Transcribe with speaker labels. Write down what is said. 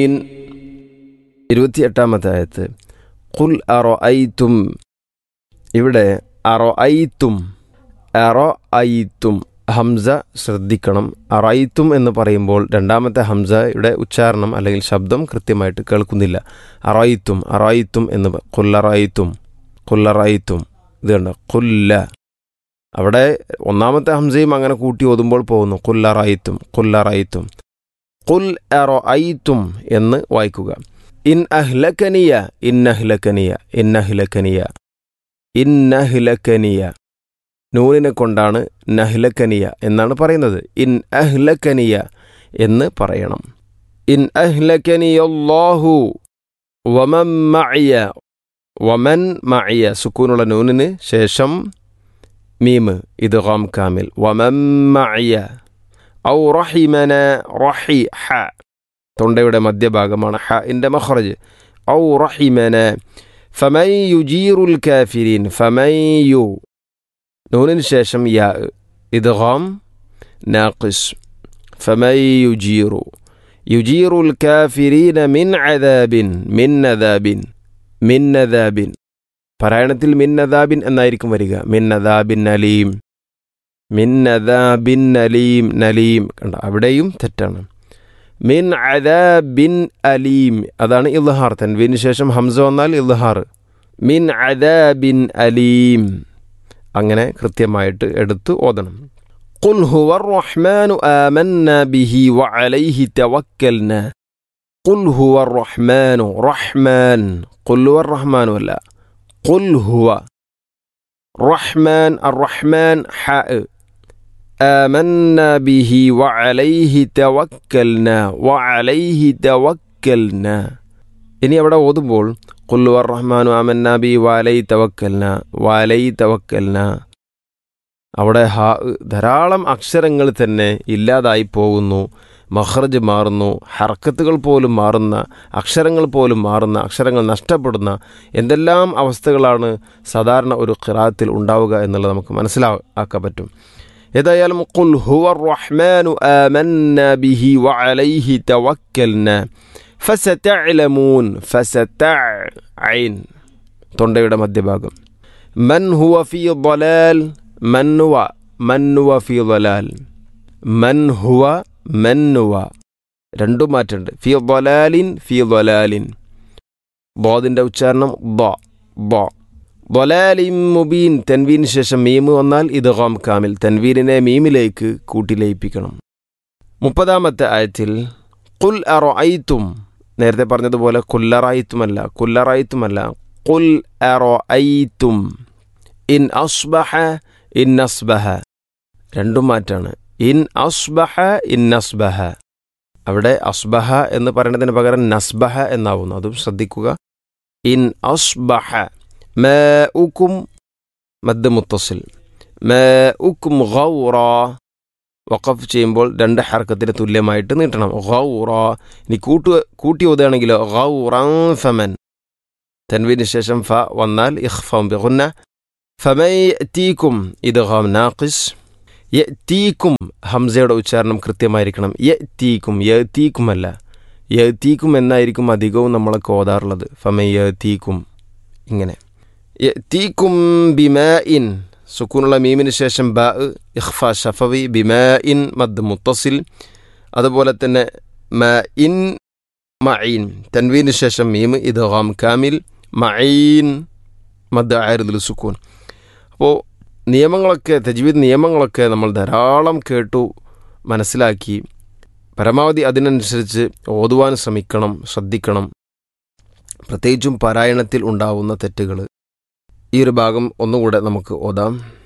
Speaker 1: in ഇരുപത്തിയെട്ടാമത്തെ ആയത്ത് കുൽ അറോ ഐത്തും ഇവിടെ അറോ ഐത്തും അറോ ഐത്തും ഹംസ ശ്രദ്ധിക്കണം അറൈത്തും എന്ന് പറയുമ്പോൾ രണ്ടാമത്തെ ഹംസയുടെ ഉച്ചാരണം അല്ലെങ്കിൽ ശബ്ദം കൃത്യമായിട്ട് കേൾക്കുന്നില്ല അറൈത്തും അറൈത്തും എന്ന് പ- കുല്ലറൈത്തും കുല്ലറൈത്തും ഇത് കണ്ട കുല്ല അവിടെ ഒന്നാമത്തെ ഹംസയും അങ്ങനെ കൂട്ടി ഓതുമ്പോൾ പോകുന്നു കുല്ലറൈത്തും കുല്ലറൈത്തും കുൽ അറൈത്തും എന്ന് വായിക്കുക ഇൻ അഹ്ലക്കനിയ ഇന്നഹ്ലക്കനിയ ഇന്നഹ്ലക്കനിയ ഇന്നഹ്ലക്കനിയ നൂനിനെ കൊണ്ടാണ് നഹ്ലക്കനിയ എന്നാണ് പറയുന്നത് ഇൻ അഹ്ലക്കനിയ എന്ന് പറയണം ഇൻ അഹ്ലക്കനിയല്ലാഹു വമൻ മഅയ വമൻ മഅയ സുക്കൂനുള്ള നൂനിന് ശേഷം മീമ് ഇത് ഗാം കാമിൽ വമൻ മഅയ ഔ റഹിമന റഹി ഹ തൊണ്ടയുടെ മധ്യഭാഗമാണ് ഹ ഇൻ്റെ മഖ്റജ് ഔ റഹിമന ഫമൻ യുജീറുൽ കാഫിരീൻ ഫമൻ യു നൂനിന് ശേഷം യാ ഇദ്ഗാം നാഖിസ് ഫമൻ യുജീറു യുജീറുൽ കാഫിരീന മിൻ അദാബിൻ മിൻ അദാബിൻ മിൻ അദാബിൻ പാരായണത്തിൽ മിൻ അദാബിൻ എന്നായിരിക്കും വരിക മിൻ അദാബിൻ അലീം മിൻ അദാബിൻ അലീം നലീം കണ്ട അവിടെയും തെറ്റാണ് മിൻ അദാബിൻ അലീം അതാണ് ഇൽഹാർ തൻവീന് ശേഷം ഹംസ വന്നാൽ ഇൽഹാർ മിൻ അദാബിൻ അലീം അങ്ങനെ കൃത്യമായിട്ട് എടുത്ത് ഓതണം قل هو الرحمن آمنا به وعليه توكلنا قل هو الرحمن رحمن قل هو الرحمن ولا قل هو رحمن الرحمن حاء آمنا به وعليه توكلنا وعليه توكلنا ഇനി അവിടെ ഓതുമ്പോൾ കുല്ലു റഹ്മാനു ആമന്ന ബി വാലൈ തവക്കൽന വാലൈ തവക്കൽന അവിടെ ഹാ ധാരാളം അക്ഷരങ്ങൾ തന്നെ ഇല്ലാതായി പോകുന്നു മഹ്റജ് മാറുന്നു ഹർക്കത്തുകൾ പോലും മാറുന്ന അക്ഷരങ്ങൾ പോലും മാറുന്ന അക്ഷരങ്ങൾ നഷ്ടപ്പെടുന്ന എന്തെല്ലാം അവസ്ഥകളാണ് സാധാരണ ഒരു ഖിറാത്തിൽ ഉണ്ടാവുക എന്നുള്ളത് നമുക്ക് മനസ്സിലാക്കാൻ പറ്റും ഏതായാലും ഖുൽ ഹുവ റഹ്മാനു ആമന്ന ബിഹി വഅലൈഹി തവക്കൽന ഫസതഅലമൂൻ ഫസതഅ ഐൻ തൊണ്ടയുടെ മധ്യഭാഗം മൻ ഹുവ ഫീ ضلال മൻ ഹുവ മൻ ഹുവ ഫീ ضلال മൻ ഹുവ മൻ ഹുവ രണ്ടും മാറ്റുണ്ട് ഫീ ضلالിൻ ഫീ ضلالിൻ ബോദിൻ്റെ ഉച്ചാരണം ബ ബ ضلالിൻ മുബീൻ തൻവീന് ശേഷം മീമ് വന്നാൽ ഇത് ഗോം കാമിൽ തൻവീനിനെ മീമിലേക്ക് കൂട്ടി ലയിപ്പിക്കണം മുപ്പതാമത്തെ ആയത്തിൽ കുൽ അറൊഐത്തും നേരത്തെ പറഞ്ഞതുപോലെ കുല്ലറായിത്തുമല്ല കുല്ലറായിത്തുമല്ല കുൽ അറൊഐത്തും ഇൻ അസ്ബഹ ഇൻ അസ്ബഹ രണ്ടും മാറ്റാണ് ഇൻ അസ്ബഹ ഇൻ അസ്ബഹ അവിടെ അസ്ബഹ എന്ന് പറയുന്നതിന് പകരം നസ്ബഹ എന്നാവുന്നു അതും ശ്രദ്ധിക്കുക ഇൻ അസ്ബഹ മ ഉക്കും മദ് മുത്തസിൽ മ ഉക്കും ഗൗറ വഖഫ് ചെയ്യുമ്പോൾ രണ്ട് ഹർക്കത്തിന് തുല്യമായിട്ട് നീട്ടണം ഗൗറ ഇനി കൂട്ടു കൂട്ടി ഓതുകയാണെങ്കിലോ ഗൗറൻ ഫമൻ തൻവീന് ശേഷം ഫ വന്നാൽ ഇഖ്ഫം ബിഗുന്ന ഫമൈ തീക്കും ഇത് ഗാം നാഖിസ് യ തീക്കും ഹംസയുടെ ഉച്ചാരണം കൃത്യമായിരിക്കണം യ തീക്കും യ തീക്കുമല്ല യ തീക്കും എന്നായിരിക്കും അധികവും നമ്മളൊക്കെ ഓതാറുള്ളത് ഫമൈ യ തീക്കും ഇങ്ങനെ യ തീക്കും ബിമ ഇൻ സുക്കൂനുള്ള മീമിന് ശേഷം ബ ഇഖ്ഫ ഷഫവി ബിമ ഇൻ മദ് മുത്തസിൽ അതുപോലെ തന്നെ മ ഇൻ മഈൻ തൻവീന് ശേഷം മീം ഇത് ഗാം കാമിൽ മഈൻ മദ് ആയിരുദുൽ സുക്കൂൻ അപ്പോൾ നിയമങ്ങളൊക്കെ തജ്വീദ് നിയമങ്ങളൊക്കെ നമ്മൾ ധാരാളം കേട്ടു മനസ്സിലാക്കി പരമാവധി അതിനനുസരിച്ച് ഓതുവാൻ ശ്രമിക്കണം ശ്രദ്ധിക്കണം പ്രത്യേകിച്ചും പാരായണത്തിൽ ഉണ്ടാവുന്ന തെറ്റുകൾ ഈ ഒരു ഭാഗം ഒന്നുകൂടെ നമുക്ക് ഓതാം